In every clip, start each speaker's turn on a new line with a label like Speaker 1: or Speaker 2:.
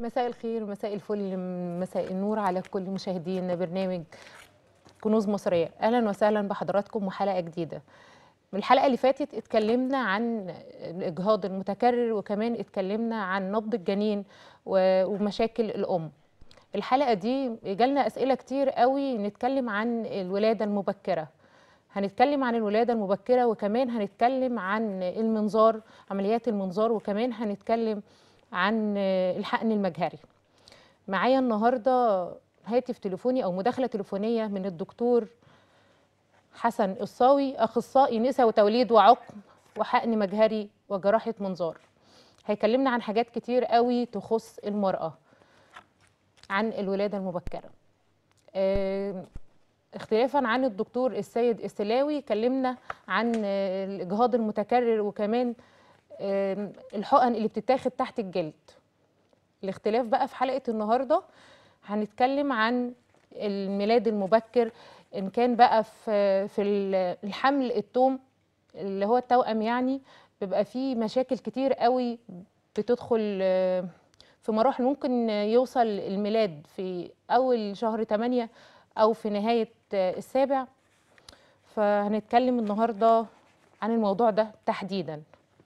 Speaker 1: مساء الخير مساء الفل مساء النور على كل مشاهدين برنامج كنوز مصرية أهلا وسهلا بحضراتكم وحلقة جديدة من الحلقة اللي فاتت اتكلمنا عن الإجهاض المتكرر وكمان اتكلمنا عن نبض الجنين و- ومشاكل الأم الحلقة دي جالنا أسئلة كتير قوي نتكلم عن الولادة المبكرة هنتكلم عن الولادة المبكرة وكمان هنتكلم عن المنظار عمليات المنظار وكمان هنتكلم عن الحقن المجهري معايا النهاردة هاتف تليفوني أو مداخلة تليفونية من الدكتور حسن الصاوي أخصائي نساء وتوليد وعقم وحقن مجهري وجراحة منظار هيكلمنا عن حاجات كتير قوي تخص المرأة عن الولادة المبكرة آه، اختلافا عن الدكتور السيد السلاوي كلمنا عن آه، الإجهاض المتكرر وكمان آم، الحقن اللي بتتاخد تحت الجلد الاختلاف بقى في حلقة النهاردة هنتكلم عن الميلاد المبكر إن كان بقى في في ال- الحمل التوم اللي هو التوأم يعني بيبقى فيه مشاكل كتير قوي بتدخل آه، في مراحل ممكن يوصل الميلاد في أول شهر 8 أو في نهاية آه، السابع فهنتكلم النهاردة عن الموضوع ده تحديداً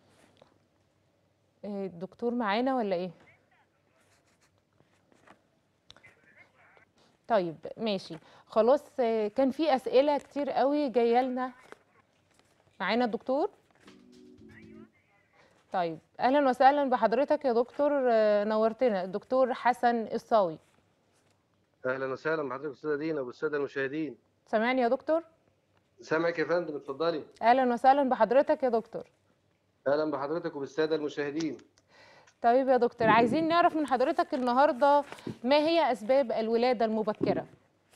Speaker 1: إيه، الدكتور معانا ولا ايه طيب ماشي خلاص آه، كان في اسئله كتير قوي جايه لنا معانا الدكتور طيب اهلا وسهلا بحضرتك يا دكتور آه، نورتنا الدكتور حسن الصاوي
Speaker 2: اهلا وسهلا بحضرتك استاذه دينا والساده المشاهدين
Speaker 1: سامعني يا دكتور
Speaker 2: سامعك يا فندم اتفضلي
Speaker 1: اهلا وسهلا بحضرتك يا دكتور
Speaker 2: اهلا بحضرتك وبالساده المشاهدين
Speaker 1: طيب يا دكتور عايزين نعرف من حضرتك النهارده ما هي اسباب الولاده المبكره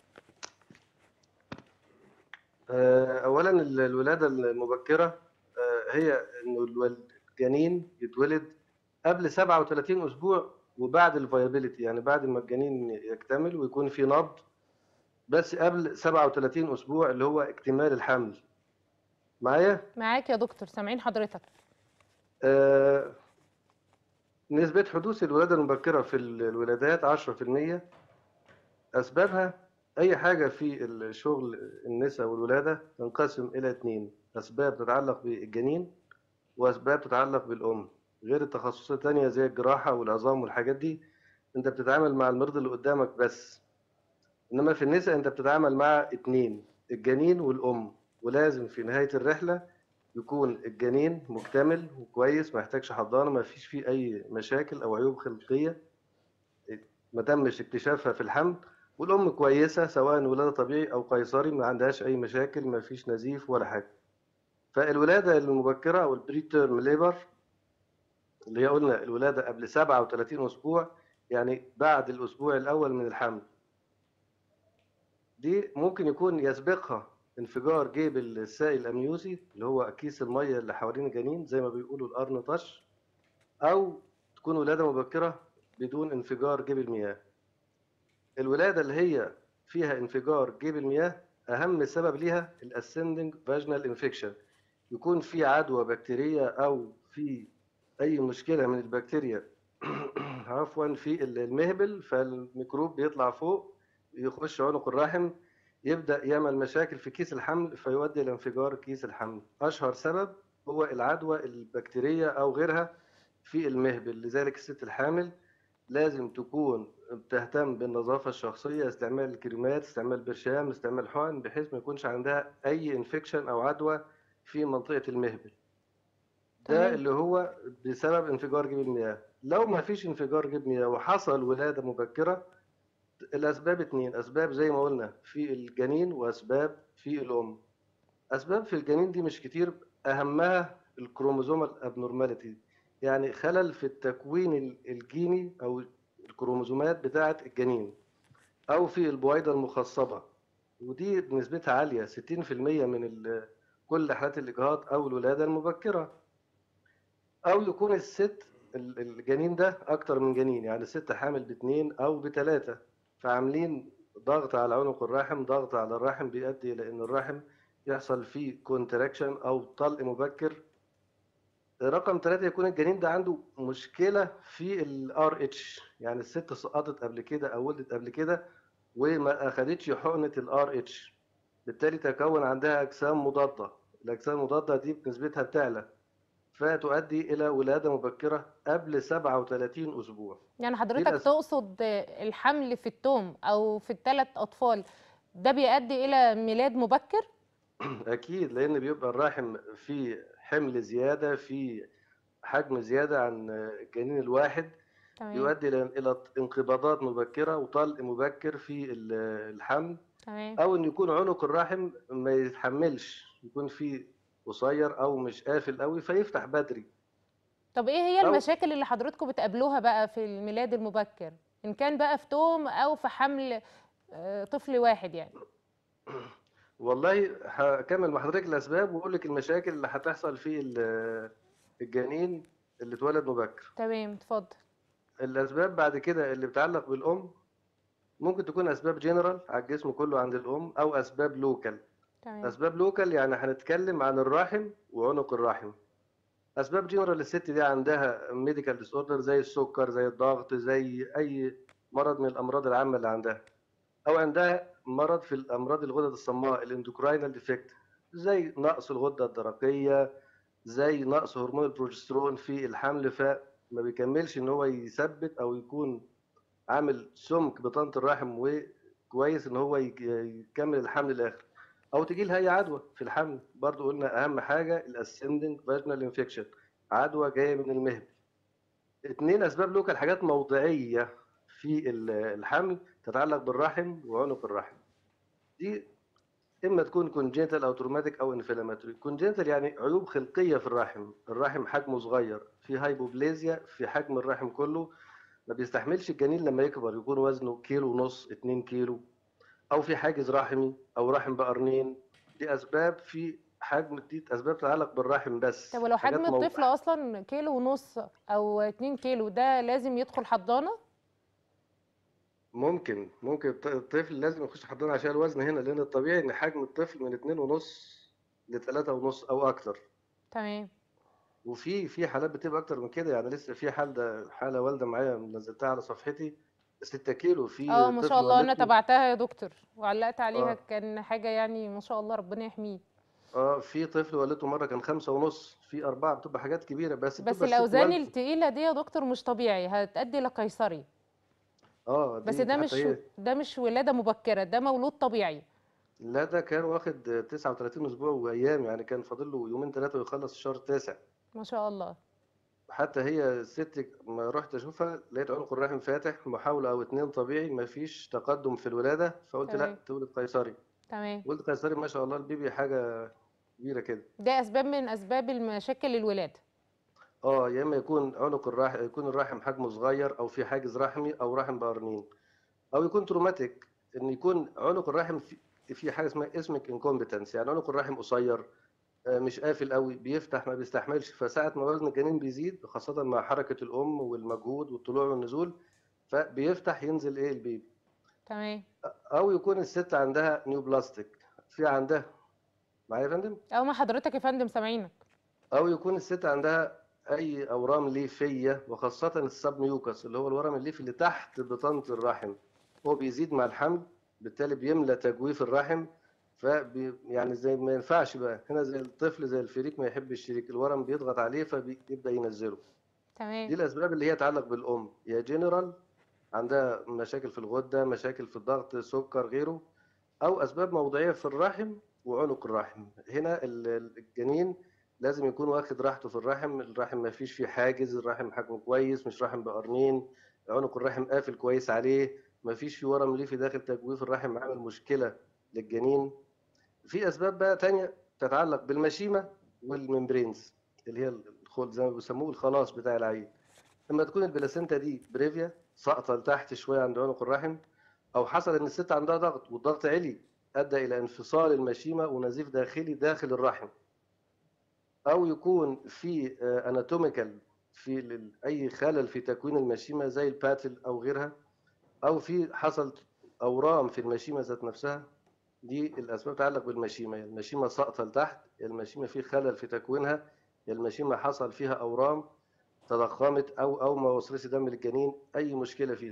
Speaker 2: آه، اولا ال- الولاده المبكره آه، هي انه الول- الجنين يتولد قبل 37 اسبوع وبعد الفيابيليتي يعني بعد ما الجنين يكتمل ويكون في نبض بس قبل 37 اسبوع اللي هو اكتمال الحمل معايا
Speaker 1: معاك يا دكتور سامعين حضرتك
Speaker 2: آه، نسبة حدوث الولادة المبكرة في ال- الولادات 10% أسبابها أي حاجة في الشغل النساء والولادة تنقسم إلى اتنين أسباب تتعلق بالجنين وأسباب تتعلق بالأم غير التخصصات التانية زي الجراحة والعظام والحاجات دي أنت بتتعامل مع المريض اللي قدامك بس إنما في النساء أنت بتتعامل مع اتنين الجنين والأم ولازم في نهاية الرحلة يكون الجنين مكتمل وكويس ما يحتاجش حضانه ما فيش فيه اي مشاكل او عيوب خلقيه ما تمش اكتشافها في الحمل والام كويسه سواء ولاده طبيعي او قيصري ما عندهاش اي مشاكل ما فيش نزيف ولا حاجه فالولاده المبكره او البري تيرم ليبر اللي هي قلنا الولاده قبل 37 اسبوع يعني بعد الاسبوع الاول من الحمل دي ممكن يكون يسبقها انفجار جيب السائل الامنيوسي اللي هو كيس الميه اللي حوالين الجنين زي ما بيقولوا القرن طش او تكون ولاده مبكره بدون انفجار جيب المياه الولاده اللي هي فيها انفجار جيب المياه اهم سبب ليها الاسندنج فاجنال انفكشن يكون في عدوى بكتيريه او في اي مشكله من البكتيريا عفوا في المهبل فالميكروب بيطلع فوق يخش عنق الرحم يبدأ يعمل مشاكل في كيس الحمل فيؤدي إلى انفجار كيس الحمل أشهر سبب هو العدوى البكتيرية أو غيرها في المهبل لذلك الست الحامل لازم تكون بتهتم بالنظافة الشخصية استعمال الكريمات استعمال برشام استعمال حقن بحيث ما يكونش عندها أي انفكشن أو عدوى في منطقة المهبل ده
Speaker 1: تمام.
Speaker 2: اللي هو بسبب انفجار جيب المياه لو ما فيش انفجار جيب مياه وحصل ولادة مبكرة الأسباب اتنين أسباب زي ما قلنا في الجنين وأسباب في الأم أسباب في الجنين دي مش كتير أهمها الكروموزومال أبنورماليتي يعني خلل في التكوين ال- الجيني أو الكروموزومات بتاعة الجنين أو في البويضة المخصبة ودي نسبتها عالية 60% من ال- كل حالات الإجهاض أو الولادة المبكرة أو يكون الست ال- الجنين ده أكتر من جنين يعني الست حامل باتنين أو بتلاتة فعاملين ضغط على عنق الرحم ضغط على الرحم بيؤدي إلى إن الرحم يحصل فيه كونتراكشن أو طلق مبكر رقم ثلاثة يكون الجنين ده عنده مشكلة في ال RH يعني الست سقطت قبل كده أو ولدت قبل كده وما أخدتش حقنة ال RH بالتالي تكون عندها أجسام مضادة الأجسام المضادة دي نسبتها بتعلى فتؤدي إلى ولادة مبكرة قبل 37 أسبوع
Speaker 1: يعني
Speaker 2: دي
Speaker 1: حضرتك
Speaker 2: الأس...
Speaker 1: تقصد الحمل في التوم او في الثلاث اطفال ده بيؤدي الى ميلاد مبكر
Speaker 2: أكيد لأن بيبقى الرحم فيه حمل زيادة في حجم زيادة عن الجنين الواحد
Speaker 1: تمام
Speaker 2: يؤدي إلى إلى انقباضات مبكرة وطلق مبكر في ال- الحمل
Speaker 1: تمام
Speaker 2: أو إن يكون عنق الرحم ما يتحملش يكون فيه قصير أو مش قافل قوي فيفتح بدري
Speaker 1: طب ايه هي
Speaker 2: أو
Speaker 1: المشاكل اللي حضراتكم بتقابلوها بقى في الميلاد المبكر ان كان بقى في توم او في حمل آه، طفل واحد يعني
Speaker 2: والله هكمل مع حضرتك الأسباب وأقول لك المشاكل اللي هتحصل في ال- الجنين اللي اتولد مبكر
Speaker 1: تمام اتفضل
Speaker 2: الأسباب بعد كده اللي بتعلق بالأم ممكن تكون أسباب جنرال على الجسم كله عند الأم أو أسباب لوكال
Speaker 1: تمام
Speaker 2: أسباب لوكال يعني هنتكلم عن الرحم وعنق الرحم أسباب جنرال الست دي عندها ميديكال ديس اوردر زي السكر زي الضغط زي أي مرض من الأمراض العامة اللي عندها أو عندها مرض في الأمراض الغدد الصماء الاندوكراينال ديفكت زي نقص الغدة الدرقية زي نقص هرمون البروجسترون في الحمل فما بيكملش إن هو يثبت أو يكون عامل سمك بطانة الرحم وكويس إن هو يك- يكمل الحمل للآخر أو تجي لها أي عدوى في الحمل برضو قلنا أهم حاجة الأسندنج فاجنال انفكشن عدوى جاية من المهبل اتنين أسباب لوكال حاجات موضعية في ال- الحمل تتعلق بالرحم وعنق الرحم دي اما تكون كونجنتال او تروماتيك او انفلاماتوري كونجنتال يعني عيوب خلقيه في الرحم الرحم حجمه صغير في هايبوبليزيا في حجم الرحم كله ما بيستحملش الجنين لما يكبر يكون وزنه كيلو ونص 2 كيلو او في حاجز رحمي او رحم بقرنين دي اسباب في حجم دي اسباب تتعلق بالرحم بس
Speaker 1: طب ولو
Speaker 2: حاجات
Speaker 1: حجم
Speaker 2: موضع
Speaker 1: الطفل اصلا كيلو ونص او اتنين كيلو ده لازم يدخل حضانة
Speaker 2: ممكن ممكن الط- الطفل لازم يخش حضانه عشان الوزن هنا لان الطبيعي ان حجم الطفل من 2 ونص ل 3 ونص او اكتر
Speaker 1: تمام
Speaker 2: وفي في حالات بتبقى اكتر من كده يعني لسه في حاله حاله والده معايا نزلتها على صفحتي 6 كيلو في
Speaker 1: اه ما
Speaker 2: طفل
Speaker 1: شاء الله انا
Speaker 2: والدته
Speaker 1: تبعتها يا دكتور وعلقت عليها
Speaker 2: اه
Speaker 1: كان حاجة يعني ما شاء الله ربنا يحميه
Speaker 2: اه في طفل والدته مره كان خمسة ونص في أربعة بتبقى حاجات كبيرة بس
Speaker 1: بس
Speaker 2: بتبقى الست
Speaker 1: الاوزان
Speaker 2: والدة
Speaker 1: التقيلة دي يا دكتور مش طبيعي هتؤدي لقيصري
Speaker 2: اه
Speaker 1: بس
Speaker 2: دي
Speaker 1: ده
Speaker 2: حتى
Speaker 1: مش
Speaker 2: هي
Speaker 1: ده مش ولادة مبكرة ده مولود طبيعي
Speaker 2: لا ده كان واخد 39 أسبوع وأيام يعني كان فاضل له يومين ثلاثة ويخلص الشهر التاسع
Speaker 1: ما شاء الله
Speaker 2: حتى هي الست ما رحت أشوفها لقيت عنق الرحم فاتح محاولة أو اتنين طبيعي ما فيش تقدم في الولادة فقلت لا
Speaker 1: تمام
Speaker 2: تولد قيصري
Speaker 1: تمام
Speaker 2: ولد قيصري ما شاء الله البيبي حاجة كبيرة كده
Speaker 1: ده اسباب من اسباب المشاكل الولادة
Speaker 2: اه يا اما يكون عنق الرحم يكون الرحم حجمه صغير او في حاجز رحمي او رحم بقرنين او يكون تروماتيك ان يكون عنق الرحم في في حاجه اسمها اسمك انكومبتنس يعني عنق الرحم قصير آه، مش قافل قوي بيفتح ما بيستحملش فساعه ما وزن الجنين بيزيد خاصه مع حركه الام والمجهود والطلوع والنزول فبيفتح ينزل ايه البيبي
Speaker 1: تمام
Speaker 2: او يكون الست عندها نيو بلاستيك في عندها معايا يا فندم
Speaker 1: او ما حضرتك يا فندم سامعينك
Speaker 2: او يكون الست عندها اي اورام ليفيه وخاصه السب ميوكس اللي هو الورم الليفي اللي تحت بطانه الرحم هو بيزيد مع الحمل بالتالي بيملى تجويف الرحم فبي يعني زي ما ينفعش بقى هنا زي الطفل زي الفريك ما يحب الشريك الورم بيضغط عليه فبيبدا ينزله دي
Speaker 1: تمام
Speaker 2: الاسباب اللي هي تتعلق بالام يا جنرال عندها مشاكل في الغده مشاكل في الضغط سكر غيره او اسباب موضعيه في الرحم وعنق الرحم هنا ال- ال- الجنين لازم يكون واخد راحته في الرحم الرحم ما فيش فيه حاجز الرحم حجمه كويس مش رحم بقرنين عنق الرحم قافل كويس عليه ما فيش فيه ورم ليفي داخل تجويف الرحم عامل مشكله للجنين في اسباب بقى تانية تتعلق بالمشيمه والممبرينز اللي هي الخل زي ما بيسموه الخلاص بتاع العين لما تكون البلاسينتا دي بريفيا ساقطه لتحت شويه عند عنق الرحم او حصل ان الست عندها ضغط والضغط علي ادى الى انفصال المشيمه ونزيف داخلي داخل الرحم او يكون في اناتوميكال في ال- اي خلل في تكوين المشيمه زي الباتل او غيرها او في حصل اورام في المشيمه ذات نفسها دي الاسباب تتعلق بالمشيمه المشيمه ساقطه لتحت المشيمه في خلل في تكوينها يا المشيمه حصل فيها اورام تضخمت او او ما وصلش دم للجنين اي مشكله فيها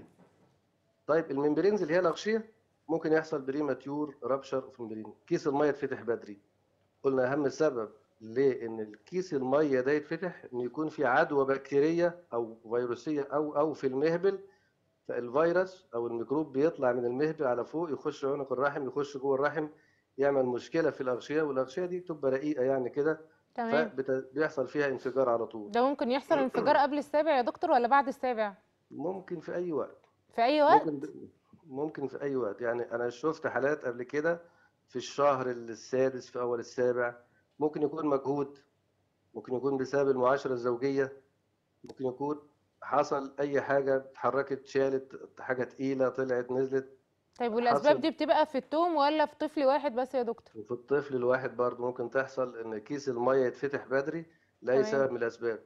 Speaker 2: طيب الممبرينز اللي هي الاغشيه ممكن يحصل بريماتيور رابشر اوف ممبرين كيس الميه يتفتح بدري قلنا اهم سبب ليه ان الكيس الميه ده يتفتح ان يكون في عدوى بكتيريه او فيروسيه او او في المهبل فالفيروس او الميكروب بيطلع من المهبل على فوق يخش عنق الرحم يخش جوه الرحم يعمل مشكله في الاغشيه والاغشيه دي تبقى رقيقه يعني كده
Speaker 1: تمام
Speaker 2: فبيحصل فيها انفجار على طول
Speaker 1: ده ممكن يحصل انفجار قبل السابع يا دكتور ولا بعد السابع
Speaker 2: ممكن في اي وقت
Speaker 1: في اي وقت
Speaker 2: ممكن ممكن في اي وقت يعني انا شفت حالات قبل كده في الشهر السادس في اول السابع ممكن يكون مجهود ممكن يكون بسبب المعاشره الزوجيه ممكن يكون حصل اي حاجه اتحركت شالت حاجه تقيله طلعت نزلت
Speaker 1: طيب والاسباب
Speaker 2: حصل
Speaker 1: دي بتبقى في التوم ولا في طفل واحد بس يا دكتور
Speaker 2: وفي الطفل الواحد برضه ممكن تحصل ان كيس الميه يتفتح بدري لاي
Speaker 1: تمام
Speaker 2: سبب من الاسباب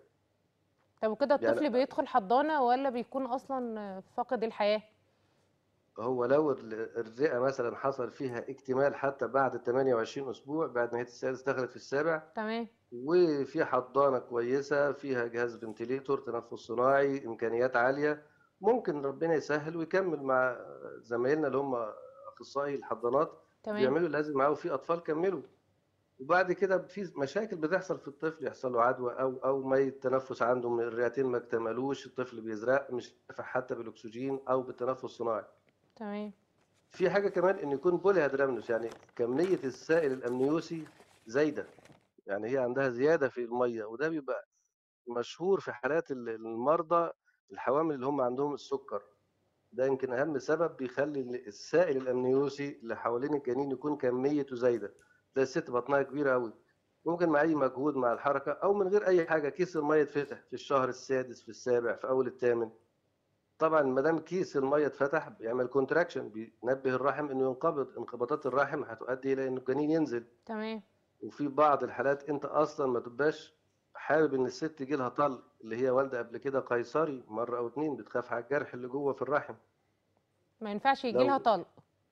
Speaker 1: طب وكده
Speaker 2: يعني
Speaker 1: الطفل بيدخل حضانة ولا بيكون اصلا فاقد الحياة
Speaker 2: هو لو ال- الرئه مثلا حصل فيها اكتمال حتى بعد 28 اسبوع بعد نهايه السادس دخلت في السابع
Speaker 1: تمام
Speaker 2: وفي حضانة كويسة فيها جهاز فنتليتور تنفس صناعي إمكانيات عالية ممكن ربنا يسهل ويكمل مع زمايلنا اللي هم أخصائي الحضانات
Speaker 1: تمام
Speaker 2: بيعملوا اللازم معاه وفي أطفال كملوا وبعد كده في مشاكل بتحصل في الطفل يحصل له عدوى أو أو ما التنفس عنده من الرئتين ما اكتملوش الطفل بيزرق مش نافع حتى بالأكسجين أو بالتنفس الصناعي
Speaker 1: تمام
Speaker 2: في حاجة كمان إن يكون بولي هيدرامنوس يعني كمية السائل الأمنيوسي زايدة يعني هي عندها زيادة في المية وده بيبقى مشهور في حالات ال- المرضى الحوامل اللي هم عندهم السكر ده يمكن أهم سبب بيخلي ال- السائل الأمنيوسي اللي حوالين الجنين يكون كميته زايدة ده الست بطنها كبيرة أوي ممكن مع أي مجهود مع الحركة أو من غير أي حاجة كيس المية يتفتح في الشهر السادس في السابع في أول الثامن طبعا ما دام كيس المية اتفتح بيعمل كونتراكشن بينبه الرحم إنه ينقبض انقباضات الرحم هتؤدي إلى إن الجنين ينزل
Speaker 1: تمام
Speaker 2: وفي بعض الحالات انت اصلا ما تبقاش حابب ان الست يجي لها طلق اللي هي والده قبل كده قيصري مره او اتنين بتخاف على الجرح اللي جوه في الرحم
Speaker 1: ما ينفعش يجي لها
Speaker 2: لو
Speaker 1: طلق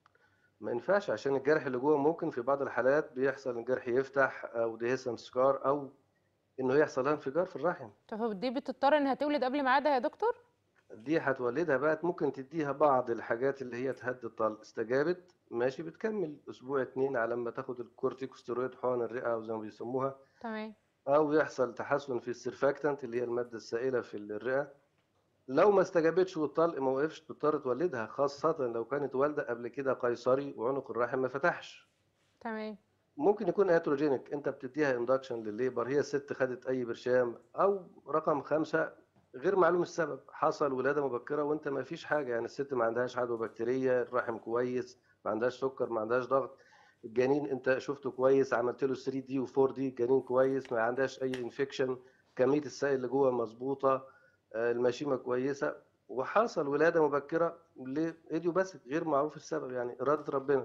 Speaker 2: ما ينفعش عشان الجرح اللي جوه ممكن في بعض الحالات بيحصل الجرح يفتح او ديهيسم سكار او انه يحصل لها انفجار في الرحم
Speaker 1: طب دي بتضطر انها تولد قبل ميعادها يا دكتور
Speaker 2: دي هتولدها بقى ممكن تديها بعض الحاجات اللي هي تهدي الطلق استجابت ماشي بتكمل اسبوع اتنين على ما تاخد الكورتيكوستيرويد حقن الرئه او زي ما بيسموها
Speaker 1: تمام
Speaker 2: او يحصل تحسن في السيرفاكتنت اللي هي الماده السائله في الرئه لو ما استجابتش والطلق ما وقفش تضطر تولدها خاصه لو كانت والده قبل كده قيصري وعنق الرحم ما فتحش
Speaker 1: تمام
Speaker 2: ممكن يكون اتروجينيك انت بتديها اندكشن للليبر هي الست خدت اي برشام او رقم خمسة غير معلوم السبب حصل ولاده مبكره وانت ما فيش حاجه يعني الست ما عندهاش عدوى بكتيريه الرحم كويس ما عندهاش سكر ما عندهاش ضغط الجنين انت شفته كويس عملت له 3 دي و4 دي الجنين كويس ما عندهاش اي انفكشن كميه السائل اللي جوه مظبوطه آه، المشيمه كويسه وحصل ولاده مبكره لايديوباثيك غير معروف السبب يعني اراده ربنا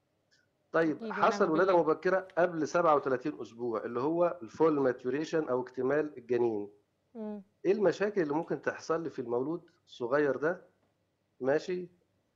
Speaker 2: طيب
Speaker 1: اكيد
Speaker 2: حصل
Speaker 1: ونعم
Speaker 2: ولاده
Speaker 1: بالله
Speaker 2: مبكره قبل 37 اسبوع اللي هو الفول ماتوريشن او اكتمال الجنين
Speaker 1: مم.
Speaker 2: ايه المشاكل اللي ممكن تحصل لي في المولود الصغير ده ماشي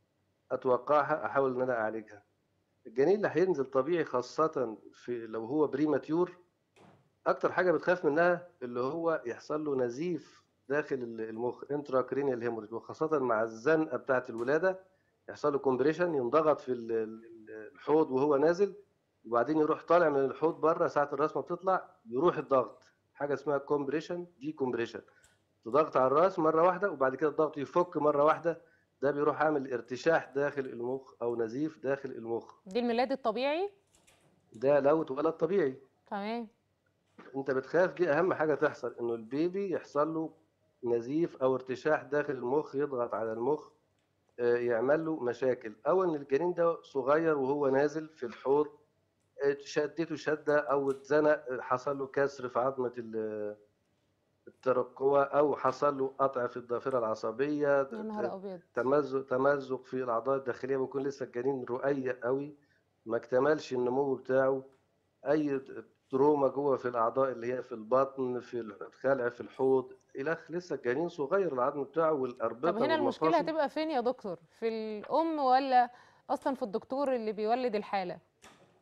Speaker 2: اتوقعها احاول ان انا اعالجها الجنين اللي هينزل طبيعي خاصة في لو هو بريماتيور أكتر حاجة بتخاف منها اللي هو يحصل له نزيف داخل المخ انتراكرينيال هيموريج وخاصة مع الزنقة بتاعة الولادة يحصل له كومبريشن ينضغط في ال- ال- الحوض وهو نازل وبعدين يروح طالع من الحوض بره ساعة الراس ما بتطلع يروح الضغط حاجة اسمها كومبريشن دي كومبريشن تضغط على الراس مرة واحدة وبعد كده الضغط يفك مرة واحدة ده بيروح عامل ارتشاح داخل المخ أو نزيف داخل المخ
Speaker 1: دي الميلاد الطبيعي
Speaker 2: ده لو اتولد طبيعي
Speaker 1: تمام
Speaker 2: انت بتخاف دي اهم حاجه تحصل انه البيبي يحصل له نزيف او ارتشاح داخل المخ يضغط على المخ آه، يعمل له مشاكل او ان الجنين ده صغير وهو نازل في الحوض آه، شدته شده او اتزنق آه، حصل له كسر في عظمه ال- الترقوه او حصل له قطع في الضافره العصبيه
Speaker 1: يا نهار ابيض
Speaker 2: تمزق تمزق في الاعضاء الداخليه بيكون لسه الجنين رقيق قوي ما اكتملش النمو بتاعه اي تروما جوه في الاعضاء اللي هي في البطن في الخلع في الحوض الخ لسه الجنين صغير العظم بتاعه
Speaker 1: طب
Speaker 2: والاربطه
Speaker 1: هنا المشكلة
Speaker 2: والمفاصل
Speaker 1: هتبقى فين يا دكتور في الام ولا اصلا في الدكتور اللي بيولد الحالة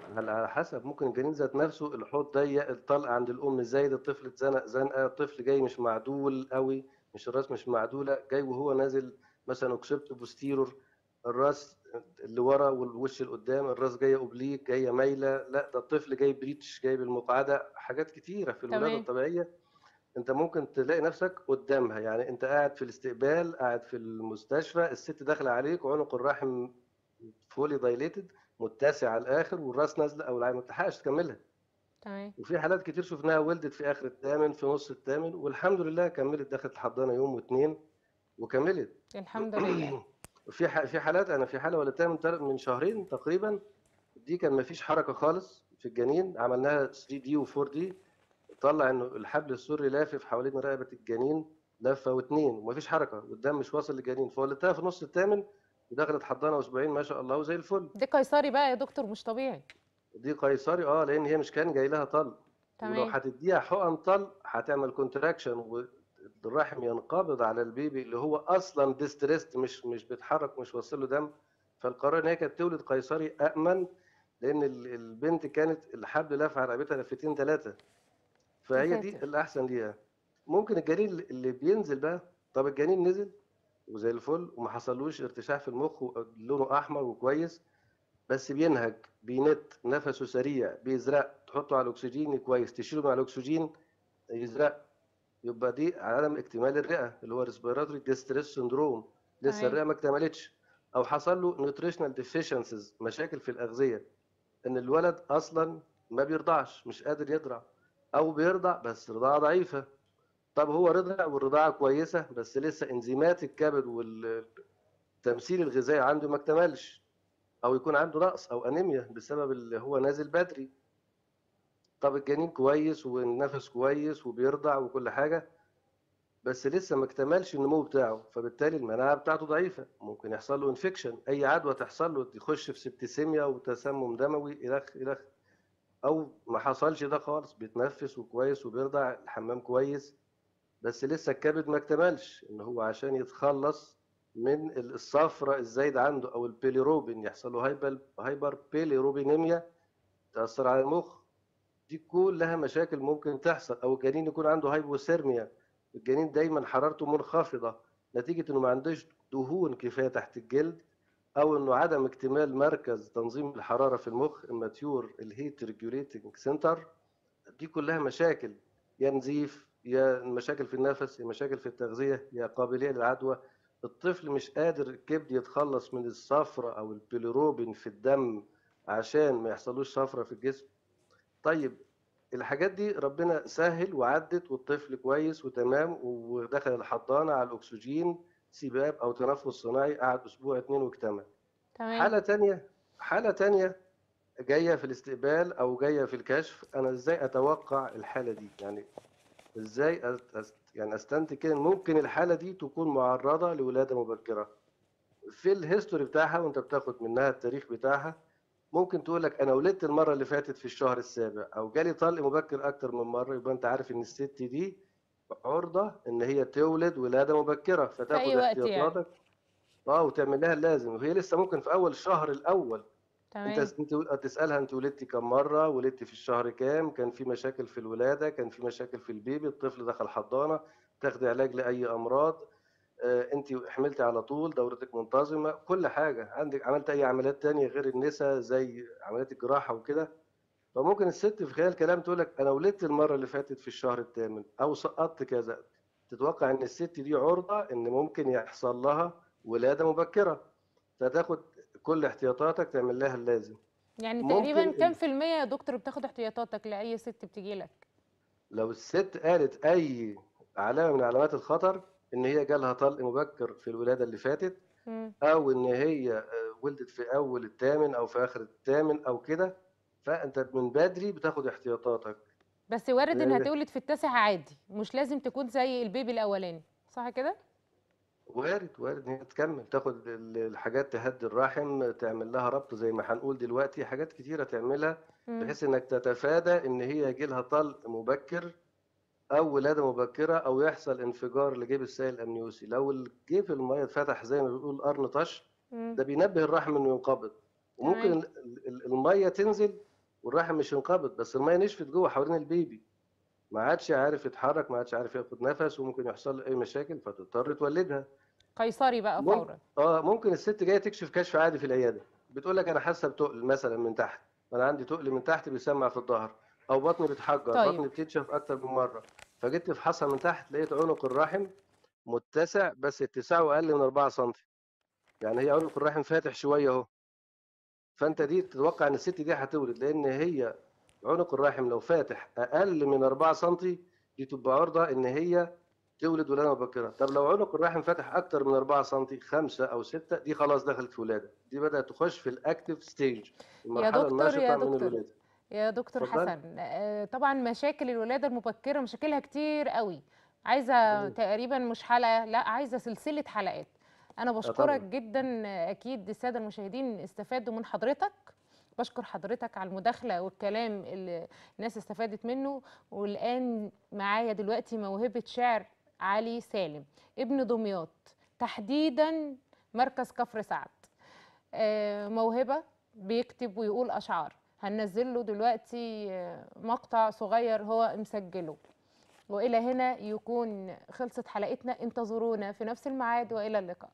Speaker 2: على على حسب ممكن الجنين ذات نفسه الحوض ضيق الطلق عند الام زايد الطفل اتزنق زنقه الطفل جاي مش معدول قوي مش الراس مش معدوله جاي وهو نازل مثلا اوكسبت بوستيرور الراس اللي ورا والوش اللي قدام الراس جايه اوبليك جايه مايله لا ده الطفل جاي بريتش جاي بالمقعده حاجات كتيره في الولاده
Speaker 1: تمام.
Speaker 2: الطبيعيه انت ممكن تلاقي نفسك قدامها يعني انت قاعد في الاستقبال قاعد في المستشفى الست داخله عليك وعنق الرحم فولي دايليتد متسع على الاخر والراس نازله او العين ما تلحقش تكملها
Speaker 1: تمام
Speaker 2: وفي حالات كتير شفناها ولدت في اخر الثامن في نص الثامن والحمد لله كملت دخلت الحضانه يوم واثنين وكملت
Speaker 1: الحمد لله
Speaker 2: في ح- في حالات انا في حاله ولدتها من تل- من شهرين تقريبا دي كان ما فيش حركه خالص في الجنين عملناها 3 دي و4 دي طلع انه الحبل السري لافف حوالين رقبه الجنين لفه واثنين وما فيش حركه والدم مش واصل للجنين فولدتها في نص الثامن ودخلت حضانه اسبوعين ما شاء الله وزي الفل
Speaker 1: ده قيصري بقى يا دكتور مش طبيعي
Speaker 2: دي قيصري اه لان هي مش كان جاي لها طلق ولو
Speaker 1: تمام
Speaker 2: هتديها حقن طلق هتعمل كونتراكشن والرحم ينقبض على البيبي اللي هو اصلا ديستريست مش مش بيتحرك مش واصل له دم فالقرار ان هي كانت تولد قيصري امن لان ال- البنت كانت الحبل لافع على رقبتها لفتين ثلاثه فهي
Speaker 1: يا
Speaker 2: دي
Speaker 1: ساتر.
Speaker 2: الاحسن ليها ممكن الجنين اللي بينزل بقى طب الجنين نزل وزي الفل وما حصلوش ارتشاح في المخ ولونه احمر وكويس بس بينهج بينت نفسه سريع بيزرق تحطه على الاكسجين كويس تشيله من على الاكسجين يزرق يبقى دي عدم اكتمال الرئه اللي هو ريسبيراتوري ديستريس سندروم لسه
Speaker 1: تمام.
Speaker 2: الرئه ما اكتملتش او حصل له نيوتريشنال ديفيشنسيز مشاكل في الاغذيه ان الولد اصلا ما بيرضعش مش قادر يرضع او بيرضع بس رضاعه ضعيفه طب هو رضع والرضاعه كويسه بس لسه انزيمات الكبد والتمثيل الغذائي عنده ما اكتملش او يكون عنده نقص او انيميا بسبب اللي هو نازل بدري طب الجنين كويس والنفس كويس وبيرضع وكل حاجه بس لسه ما اكتملش النمو بتاعه فبالتالي المناعه بتاعته ضعيفه ممكن يحصل له انفكشن اي عدوى تحصل له يخش في سبتسيميا وتسمم دموي الخ الخ او ما حصلش ده خالص بيتنفس وكويس وبيرضع الحمام كويس بس لسه الكبد ما اكتملش ان هو عشان يتخلص من الصفرة الزايد عنده او البيليروبين يحصل له هايبر هايبر بيليروبينيميا تاثر على المخ دي كلها مشاكل ممكن تحصل او الجنين يكون عنده هايبوثيرميا الجنين دايما حرارته منخفضه نتيجه انه ما عندوش دهون كفايه تحت الجلد او انه عدم اكتمال مركز تنظيم الحراره في المخ الماتيور الهيت ريجوليتنج سنتر دي كلها مشاكل يا نزيف يا مشاكل في النفس يا مشاكل في التغذيه يا قابليه للعدوى الطفل مش قادر الكبد يتخلص من الصفرة او البيليروبين في الدم عشان ما يحصلوش صفرة في الجسم طيب الحاجات دي ربنا سهل وعدت والطفل كويس وتمام ودخل الحضانة على الأكسجين سباب أو تنفس صناعي قعد أسبوع اتنين واكتمل
Speaker 1: تمام
Speaker 2: حالة تانية حالة تانية جاية في الاستقبال أو جاية في الكشف أنا إزاي أتوقع الحالة دي يعني إزاي أست- أست- يعني أستنتج كده إن ممكن الحالة دي تكون معرضة لولادة مبكرة في الهيستوري بتاعها وأنت بتاخد منها التاريخ بتاعها ممكن تقول لك انا ولدت المره اللي فاتت في الشهر السابع او جالي طلق مبكر اكتر من مره يبقى انت عارف ان الست دي عرضه ان هي تولد ولاده مبكره فتاخد
Speaker 1: أي وقت يعني.
Speaker 2: احتياطاتك اه وتعمل لها اللازم وهي لسه ممكن في اول الشهر الاول انت
Speaker 1: تمام
Speaker 2: انت تسالها انت ولدتي كم مره ولدتي في الشهر كام كان في مشاكل في الولاده كان في مشاكل في البيبي الطفل دخل حضانه تاخدي علاج لاي امراض آه، انت حملتي على طول دورتك منتظمه كل حاجه عندك عملت اي عمليات تانية غير النساء زي عمليات الجراحه وكده فممكن الست في خلال كلام تقول لك انا ولدت المره اللي فاتت في الشهر الثامن او سقطت كذا تتوقع ان الست دي عرضه ان ممكن يحصل لها ولاده مبكره فتاخد كل احتياطاتك تعمل لها اللازم
Speaker 1: يعني
Speaker 2: ممكن
Speaker 1: تقريبا
Speaker 2: ال-
Speaker 1: كام في المية يا دكتور بتاخد احتياطاتك لأي ست بتيجي لك
Speaker 2: لو الست قالت اي علامه من علامات الخطر ان هي جالها طلق مبكر في الولاده اللي فاتت
Speaker 1: مم.
Speaker 2: او ان هي آه، ولدت في اول الثامن او في اخر الثامن او كده فانت من بدري بتاخد احتياطاتك
Speaker 1: بس وارد انها
Speaker 2: آه.
Speaker 1: تولد في التاسع عادي مش لازم تكون زي البيبي الاولاني صح كده
Speaker 2: وارد وارد ان هي تكمل تاخد ال- الحاجات تهدي الرحم تعمل لها ربط زي ما هنقول دلوقتي حاجات كتيره تعملها
Speaker 1: مم.
Speaker 2: بحيث انك تتفادى ان هي يجيلها طلق مبكر او ولاده مبكره او يحصل انفجار لجيب السائل الامنيوسي لو الجيب الميه اتفتح زي ما بيقول قرن طش
Speaker 1: مم.
Speaker 2: ده بينبه الرحم انه ينقبض وممكن
Speaker 1: تمام.
Speaker 2: ال- ال- الميه تنزل والرحم مش انقبض بس الميه نشفت جوه حوالين البيبي ما عادش عارف يتحرك ما عادش عارف ياخد نفس وممكن يحصل له اي مشاكل فتضطر تولدها
Speaker 1: قيصري بقى
Speaker 2: مم-
Speaker 1: فورا
Speaker 2: اه ممكن الست جايه تكشف كشف عادي في العياده بتقول لك انا حاسه بتقل مثلا من تحت انا عندي تقل من تحت بيسمع في الظهر او بطني بتحجر
Speaker 1: طيب.
Speaker 2: بطني بتنشف اكتر من مره فجيت افحصها من تحت لقيت عنق الرحم متسع بس اتساعه اقل من 4 سم يعني هي عنق الرحم فاتح شويه اهو فانت دي تتوقع ان الست دي هتولد لان هي عنق الرحم لو فاتح اقل من 4 سم دي تبقى عرضه ان هي تولد ولاده مبكره طب لو عنق الرحم فاتح اكتر من 4 سم 5 او 6 دي خلاص دخلت في ولاده دي بدات تخش في الاكتف ستيج المرحله
Speaker 1: دكتور، يا
Speaker 2: الناشطه من
Speaker 1: دكتور.
Speaker 2: الولاده
Speaker 1: يا دكتور
Speaker 2: اتفضلي.
Speaker 1: حسن آه، طبعا مشاكل الولاده المبكره مشاكلها كتير قوي عايزه
Speaker 2: مم.
Speaker 1: تقريبا مش حلقه لا عايزه سلسله حلقات انا بشكرك
Speaker 2: طبعاً.
Speaker 1: جدا آه، اكيد الساده المشاهدين استفادوا من حضرتك بشكر حضرتك على المداخله والكلام اللي الناس استفادت منه والان معايا دلوقتي موهبه شعر علي سالم ابن دمياط تحديدا مركز كفر سعد آه، موهبة بيكتب ويقول أشعار هننزل له دلوقتي آه، مقطع صغير هو مسجله وإلى هنا يكون خلصت حلقتنا انتظرونا في نفس الميعاد وإلى اللقاء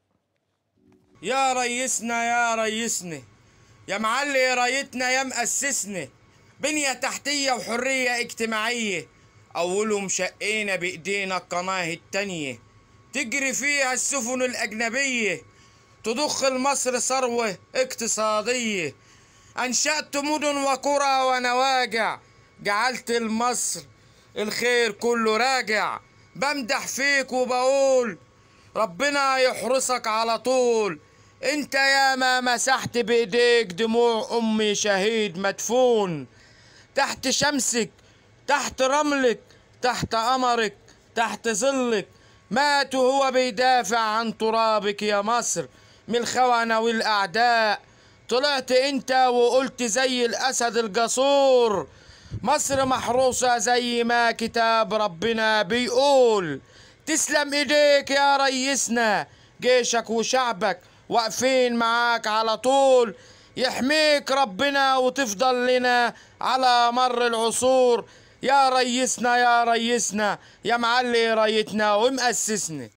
Speaker 3: يا ريسنا يا ريسنا يا معلي رايتنا يا مأسسنا بنية تحتية وحرية اجتماعية أولهم شقينا بإيدينا القناة التانية تجري فيها السفن الأجنبية تضخ لمصر ثروة اقتصادية أنشأت مدن وقرى ونواجع جعلت لمصر الخير كله راجع بمدح فيك وبقول ربنا يحرسك على طول انت يا ما مسحت بايديك دموع امي شهيد مدفون تحت شمسك تحت رملك تحت قمرك تحت ظلك مات وهو بيدافع عن ترابك يا مصر من الخونة والأعداء طلعت انت وقلت زي الأسد الجسور مصر محروسة زي ما كتاب ربنا بيقول تسلم ايديك يا ريسنا جيشك وشعبك واقفين معاك على طول يحميك ربنا وتفضل لنا على مر العصور يا ريسنا يا ريسنا يا معلي رايتنا ومأسسنا